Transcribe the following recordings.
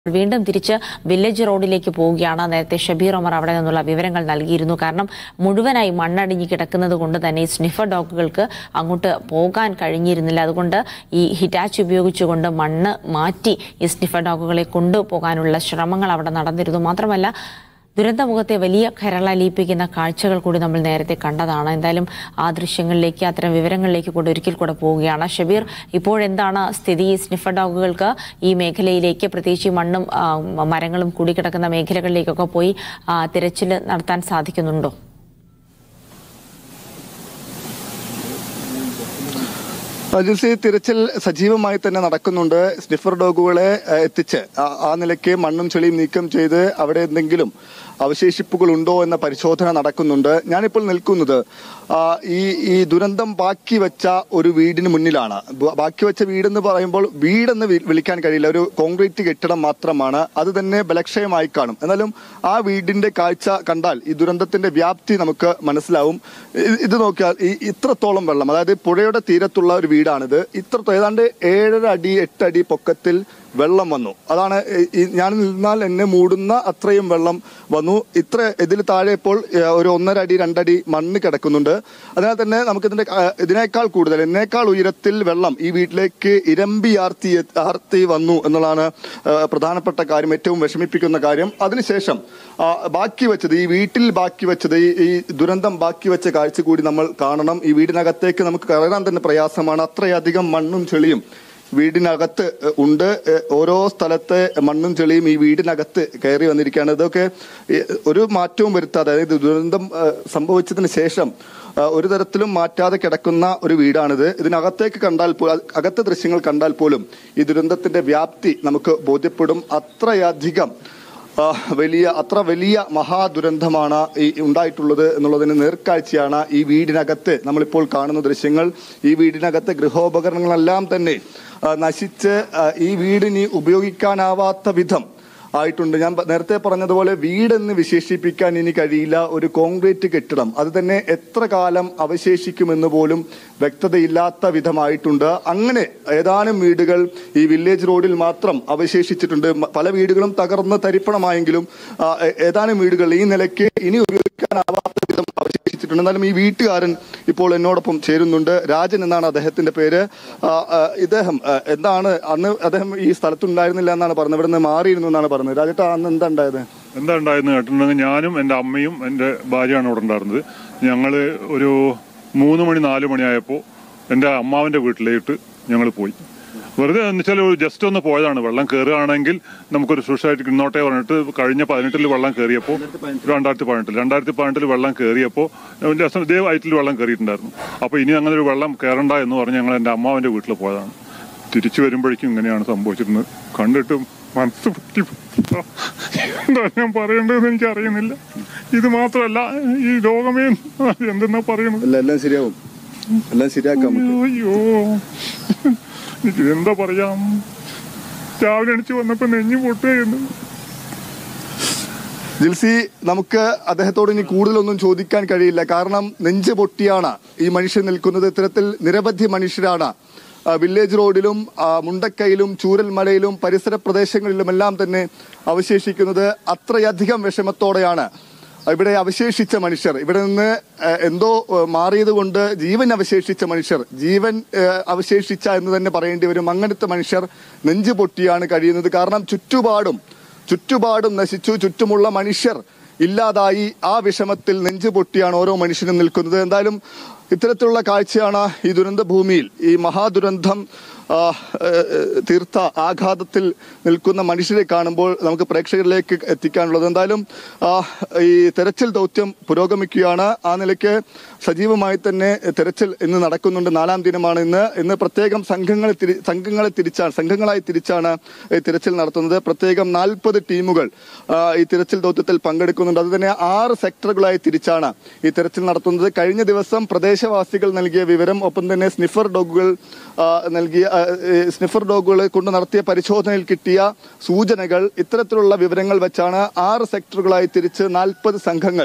വീണ്ടും തിരിച്ച് വില്ലേജ് റോഡിലേക്ക് പോവുകയാണ് നേരത്തെ ഷബീർ ഒമർ അവിടെ നിന്നുള്ള വിവരങ്ങൾ നൽകിയിരുന്നു കാരണം മുഴുവനായി മണ്ണടിഞ്ഞ് കിടക്കുന്നത് കൊണ്ട് തന്നെ ഈ സ്നിഫർ ഡോഗുകൾക്ക് അങ്ങോട്ട് പോകാൻ കഴിഞ്ഞിരുന്നില്ല അതുകൊണ്ട് ഈ ഹിറ്റാച്ച് ഉപയോഗിച്ചുകൊണ്ട് മണ്ണ് മാറ്റി ഈ സ്നിഫർ ഡോഗുകളെ കൊണ്ടുപോകാനുള്ള ശ്രമങ്ങൾ അവിടെ നടന്നിരുന്നു മാത്രമല്ല ദുരന്തമുഖത്തെ വലിയ കരളലിയിപ്പിക്കുന്ന കാഴ്ചകൾ കൂടി നമ്മൾ നേരത്തെ കണ്ടതാണ് എന്തായാലും ആ ദൃശ്യങ്ങളിലേക്ക് അത്തരം വിവരങ്ങളിലേക്ക് കൂടി ഒരിക്കൽ കൂടെ പോവുകയാണ് ഷബീർ ഇപ്പോഴെന്താണ് സ്ഥിതി ഈ സ്നിഫർ ഡോഗുകൾക്ക് ഈ മേഖലയിലേക്ക് പ്രത്യേകിച്ച് ഈ മണ്ണും ആ, മരങ്ങളും കൂടിക്കിടക്കുന്ന മേഖലകളിലേക്കൊക്കെ പോയി ആ, തിരച്ചിൽ നടത്താൻ സാധിക്കുന്നുണ്ടോ ജിൽസി തിരച്ചിൽ സജീവമായി തന്നെ നടക്കുന്നുണ്ട് സ്നിഫർ ഡോഗുകളെ ഏഹ്, എത്തിച്ച് ആ- ആ നിലയ്ക്ക് മണ്ണും ചെളിയും നീക്കം ചെയ്ത് അവിടെ എന്തെങ്കിലും അവശേഷിപ്പുകൾ ഉണ്ടോ എന്ന പരിശോധന നടക്കുന്നുണ്ട് ഞാനിപ്പോൾ നിൽക്കുന്നത് ആ, ഈ ഈ ദുരന്തം ബാക്കി വെച്ച ഒരു വീടിന് മുന്നിലാണ് ബ- ബാക്കി വെച്ച വീടെന്ന് പറയുമ്പോൾ വീടെന്ന് വി- വിളിക്കാൻ കഴിയില്ല ഒരു കോൺക്രീറ്റ് കെട്ടിടം മാത്രമാണ് അത് തന്നെ ബലക്ഷയമായി കാണും എന്നാലും ആ വീടിന്റെ കാഴ്ച കണ്ടാൽ ഈ ദുരന്തത്തിന്റെ വ്യാപ്തി നമുക്ക് മനസ്സിലാവും ഇ- ഇത് നോക്കിയാൽ ഈ ഇത്രത്തോളം വെള്ളം അതായത് പുഴയുടെ തീരത്തുള്ള ഒരു വീടാണിത് ഇത്ര ഏതാണ്ട് ഏഴര അടി എട്ട് അടി പൊക്കത്തിൽ വെള്ളം വന്നു അതാണ് ഈ- ഈ ഞാൻ നിന്നാൽ എന്നെ മൂടുന്ന അത്രയും വെള്ളം വന്നു ഇത്ര ഇതിൽ താഴെ ഇപ്പോൾ ഏഹ്, ഒരു ഒന്നര അടി രണ്ടടി മണ്ണ് കിടക്കുന്നുണ്ട് അതിനാൽ തന്നെ നമുക്ക് ഇതിന്റെ ആ, ഇതിനേക്കാൾ കൂടുതൽ എന്നേക്കാൾ ഉയരത്തിൽ വെള്ളം ഈ വീട്ടിലേക്ക് ഇരമ്പി ആർത്തി ആർത്തി വന്നു എന്നുള്ളതാണ് ആ, പ്രധാനപ്പെട്ട കാര്യം ഏറ്റവും വിഷമിപ്പിക്കുന്ന കാര്യം അതിനുശേഷം ആ, ബാക്കി വെച്ചത് ഈ വീട്ടിൽ ബാക്കി വെച്ചത് ഈ ഈ ദുരന്തം ബാക്കി വെച്ച കാഴ്ച കൂടി നമ്മൾ കാണണം ഈ വീടിനകത്തേക്ക് നമുക്ക് കയറാൻ തന്നെ പ്രയാസമാണ് അത്രയധികം മണ്ണും ചെളിയും വീടിനകത്ത് എഹ്, ഉണ്ട് എഹ്, ഓരോ സ്ഥലത്തെ മണ്ണും ചെളിയും ഈ വീടിനകത്ത് കയറി വന്നിരിക്കുകയാണ് ഇതൊക്കെ ഈ, ഒരു മാറ്റവും വരുത്താതെ അതായത് ദുരന്തം എഹ്, സംഭവിച്ചതിന് ശേഷം എഹ്, ഒരു തരത്തിലും മാറ്റാതെ കിടക്കുന്ന ഒരു വീടാണിത് ഇതിനകത്തേക്ക് കണ്ടാൽ പോ- അകത്തെ ദൃശ്യങ്ങൾ കണ്ടാൽ പോലും ഈ ദുരന്തത്തിന്റെ വ്യാപ്തി നമുക്ക് ബോധ്യപ്പെടും അത്രയധികം ആ, വലിയ അത്ര വലിയ മഹാദുരന്തമാണ് ഈ ഉണ്ടായിട്ടുള്ളത് എന്നുള്ളതിന് നേർക്കാഴ്ചയാണ് ഈ വീടിനകത്ത് നമ്മളിപ്പോൾ കാണുന്ന ദൃശ്യങ്ങൾ ഈ വീടിനകത്തെ ഗൃഹോപകരണങ്ങളെല്ലാം തന്നെ ആ, നശിച്ച് ആ, ഈ വീടിനി ഉപയോഗിക്കാനാവാത്ത വിധം ആയിട്ടുണ്ട് ഞാൻ പ- നേരത്തെ പറഞ്ഞതുപോലെ വീടെന്ന് വിശേഷിപ്പിക്കാൻ ഇനി കഴിയില്ല ഒരു കോൺക്രീറ്റ് കെട്ടിടം അത് തന്നെ എത്ര കാലം അവശേഷിക്കുമെന്ന് പോലും വ്യക്തതയില്ലാത്ത വിധമായിട്ടുണ്ട് അങ്ങനെ ഏതാനും വീടുകൾ ഈ വില്ലേജ് റോഡിൽ മാത്രം അവശേഷിച്ചിട്ടുണ്ട് മ- പല വീടുകളും തകർന്ന് തരിപ്പണമായെങ്കിലും ആ, ഏ- ഏതാനും വീടുകൾ ഈ നിലയ്ക്ക് ഇനി ഉപയോഗിക്കാനാവാത്ത വിധം അവശേഷിച്ചിട്ടുണ്ട് എന്നാലും ഈ വീട്ടുകാരൻ ഇപ്പോൾ എന്നോടൊപ്പം ചേരുന്നുണ്ട് രാജൻ എന്നാണ് അദ്ദേഹത്തിന്റെ പേര് ആ, ആ, ഇദ്ദേഹം ആ, എന്താണ് അന്ന് അദ്ദേഹം ഈ സ്ഥലത്തുണ്ടായിരുന്നില്ല എന്നാണ് പറഞ്ഞത് ഇവിടെ നിന്ന് മാറിയിരുന്നു എന്നാണ് പറഞ്ഞത് രാജേട്ടാ അന്ന് എന്താ ഉണ്ടായത് എന്താ ഉണ്ടായെന്ന് കേട്ടിട്ടുണ്ടെങ്കിൽ ഞാനും എൻ്റെ അമ്മയും എൻ്റെ ഭാര്യയാണ് ഇവിടെ ഉണ്ടായിരുന്നത് ഞങ്ങൾ ഒരു മൂന്ന് മണി നാല് മണിയായപ്പോൾ എൻ്റെ അമ്മാവൻ്റെ വീട്ടിലേക്ക് ഞങ്ങൾ പോയി വെറുതെ എന്ന് വെച്ചാൽ ഒരു ജസ്റ്റ് ഒന്ന് പോയതാണ് വെള്ളം കയറുകയാണെങ്കിൽ നമുക്കൊരു സുഷായിട്ട് ഇന്നോട്ടെ പറഞ്ഞിട്ട് കഴിഞ്ഞ പതിനെട്ടിൽ വെള്ളം കയറിയപ്പോൾ രണ്ടായിരത്തി പതിനെട്ടിൽ രണ്ടായിരത്തി പതിനെട്ടിൽ വെള്ളം കയറിയപ്പോൾ ജസ്റ്റ് ഇതേ വയറ്റിൽ വെള്ളം കയറിയിട്ടുണ്ടായിരുന്നു അപ്പോൾ ഇനി അങ്ങനെ ഒരു വെള്ളം കയറണ്ട എന്ന് പറഞ്ഞ് ഞങ്ങൾ എൻ്റെ അമ്മാവൻ്റെ വീട്ടിൽ പോയതാണ് തിരിച്ചു വരുമ്പോഴേക്കും ഇങ്ങനെയാണ് സംഭവിച്ചിരുന്നത് കണ്ടിട്ട് മനസ്സ് പൊട്ടി എന്താ ഞാൻ പറയേണ്ടതെന്ന് എനിക്ക് അറിയുന്നില്ല ഇത് മാത്രമല്ല ഈ രോഗമേ എന്തെന്നാ പറയണത് എല്ലാം എല്ലാം ശരിയാവും എല്ലാം ശരിയാക്കാം നമുക്ക് അയ്യോ എനിക്ക് എന്താ പറയാം രാവിലെ എണിച്ച് വന്നപ്പോ നെഞ്ഞു പൊട്ടുകയെന്ന് ജിൽസി നമുക്ക് അദ്ദേഹത്തോട് ഇനി കൂടുതലൊന്നും ചോദിക്കാൻ കഴിയില്ല കാരണം നെഞ്ച് പൊട്ടിയാണ് ഈ മനുഷ്യൻ നിൽക്കുന്നത് ഇത്തരത്തിൽ നിരവധി മനുഷ്യരാണ് ആ, വില്ലേജ് റോഡിലും ആ, മുണ്ടക്കയിലും ചൂരൽമലയിലും പരിസര പ്രദേശങ്ങളിലുമെല്ലാം തന്നെ അവശേഷിക്കുന്നത് അത്രയധികം വിഷമത്തോടെയാണ് ഇവിടെ അവശേഷിച്ച മനുഷ്യർ ഇവിടെ നിന്ന് ആ, എന്തോ ആ, മാറിയത് കൊണ്ട് ജീവൻ അവശേഷിച്ച മനുഷ്യർ ജീവൻ ആ, അവശേഷിച്ച എന്ന് തന്നെ പറയേണ്ടി വരും അങ്ങനത്തെ മനുഷ്യർ നെഞ്ചു പൊട്ടിയാണ് കഴിയുന്നത് കാരണം ചുറ്റുപാടും ചുറ്റുപാടും നശിച്ചു ചുറ്റുമുള്ള മനുഷ്യർ ഇല്ലാതായി ആ വിഷമത്തിൽ നെഞ്ചു പൊട്ടിയാണ് ഓരോ മനുഷ്യനും നിൽക്കുന്നത് എന്തായാലും ഇത്തരത്തിലുള്ള കാഴ്ചയാണ് ഈ ദുരന്ത ഭൂമിയിൽ ഈ മഹാദുരന്തം ആ, ഏഹ്, തീർത്ത ആഘാതത്തിൽ നിൽക്കുന്ന മനുഷ്യരെ കാണുമ്പോൾ നമുക്ക് പ്രേക്ഷകരിലേക്ക് എത്തിക്കാനുള്ളത് എന്തായാലും ആ, ഈ തെരച്ചിൽ ദൗത്യം പുരോഗമിക്കുകയാണ് ആ നിലയ്ക്ക് സജീവമായി തന്നെ തെരച്ചിൽ ഇന്ന് നടക്കുന്നുണ്ട് നാലാം ദിനമാണ് ഇന്ന് ഇന്ന് പ്രത്യേകം സംഘങ്ങളെ തിരി സംഘങ്ങളെ തിരിച്ചാണ് സംഘങ്ങളായി തിരിച്ചാണ് ഈ തിരച്ചിൽ നടത്തുന്നത് പ്രത്യേകം നാൽപ്പത് ടീമുകൾ ആ, ഈ തിരച്ചിൽ ദൗത്യത്തിൽ പങ്കെടുക്കുന്നുണ്ട് അത് തന്നെ ആറ് സെക്ടറുകളായി തിരിച്ചാണ് ഈ തിരച്ചിൽ നടത്തുന്നത് കഴിഞ്ഞ ദിവസം പ്രദേശവാസികൾ നൽകിയ വിവരം ഒപ്പം തന്നെ സ്നിഫർ ഡോഗുകൾ ആ, നൽകിയ ആ, ഈ സ്നിഫർ ഡോഗുകളെ കൊണ്ട് നടത്തിയ പരിശോധനയിൽ കിട്ടിയ സൂചനകൾ ഇത്തരത്തിലുള്ള വിവരങ്ങൾ വെച്ചാണ് ആറ് സെക്ടറുകളായി തിരിച്ച് നാൽപ്പത് സംഘങ്ങൾ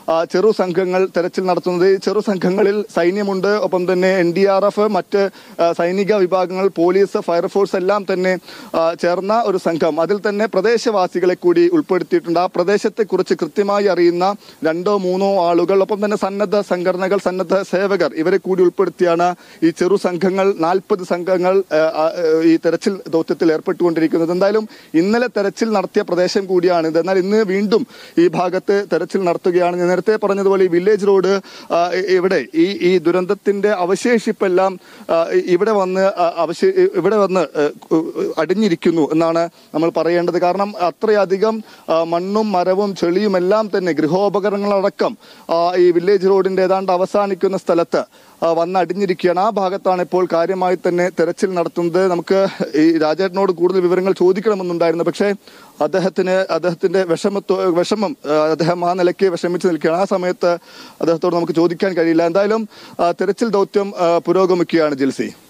ആ, ചെറു സംഘങ്ങൾ തെരച്ചിൽ നടത്തുന്നത് ഈ ചെറു സംഘങ്ങളിൽ സൈന്യമുണ്ട് ഒപ്പം തന്നെ എൻ ഡി ആർ എഫ് മറ്റ് ആ, സൈനിക വിഭാഗങ്ങൾ പോലീസ് ഫയർഫോഴ്സ് എല്ലാം തന്നെ ആ, ചേർന്ന ഒരു സംഘം അതിൽ തന്നെ പ്രദേശവാസികളെ കൂടി ഉൾപ്പെടുത്തിയിട്ടുണ്ട് ആ പ്രദേശത്തെ കുറിച്ച് കൃത്യമായി അറിയുന്ന രണ്ടോ മൂന്നോ ആളുകൾ ഒപ്പം തന്നെ സന്നദ്ധ സംഘടനകൾ സന്നദ്ധ സേവകർ ഇവരെ കൂടി ഉൾപ്പെടുത്തിയാണ് ഈ ചെറു സംഘങ്ങൾ നാൽപ്പത് സംഘങ്ങൾ ആ, ആ, ഈ തെരച്ചിൽ ദൗത്യത്തിൽ ഏർപ്പെട്ടുകൊണ്ടിരിക്കുന്നത് എന്തായാലും ഇന്നലെ തെരച്ചിൽ നടത്തിയ പ്രദേശം കൂടിയാണിത് എന്നാൽ ഇന്ന് വീണ്ടും ഈ ഭാഗത്ത് തെരച്ചിൽ നടത്തുകയാണ് ഞാൻ നേരത്തെ പറഞ്ഞതുപോലെ ഈ വില്ലേജ് റോഡ് ആ, ഇ- ഇവിടെ ഈ ഈ ദുരന്തത്തിന്റെ അവശേഷിപ്പെല്ലാം ആ, ഇ- ഇവിടെ വന്ന് ആ, അവശേ ഇവിടെ വന്ന് ഏ, കു- അടിഞ്ഞിരിക്കുന്നു എന്നാണ് നമ്മൾ പറയേണ്ടത് കാരണം അത്രയധികം ആ, മണ്ണും മരവും ചെളിയും എല്ലാം തന്നെ ഗൃഹോപകരണങ്ങളടക്കം ആ, ഈ വില്ലേജ് റോഡിന്റെ ഏതാണ്ട് അവസാനിക്കുന്ന സ്ഥലത്ത് ആ, വന്ന് അടിഞ്ഞിരിക്കുകയാണ് ആ ഭാഗത്താണ് ഇപ്പോൾ കാര്യമായി തന്നെ തെരച്ചിൽ നടത്തുന്നത് നമുക്ക് ഈ രാജേട്ടനോട് കൂടുതൽ വിവരങ്ങൾ ചോദിക്കണമെന്നുണ്ടായിരുന്നു പക്ഷേ അദ്ദേഹത്തിന് അദ്ദേഹത്തിന്റെ വിഷമത്വ വിഷമം ആ, അദ്ദേഹം ആ നിലയ്ക്ക് വിഷമിച്ച് നിൽക്കുകയാണ് ആ സമയത്ത് അദ്ദേഹത്തോട് നമുക്ക് ചോദിക്കാൻ കഴിയില്ല എന്തായാലും ആ, തെരച്ചിൽ ദൗത്യം ആ, പുരോഗമിക്കുകയാണ് ജിൽസി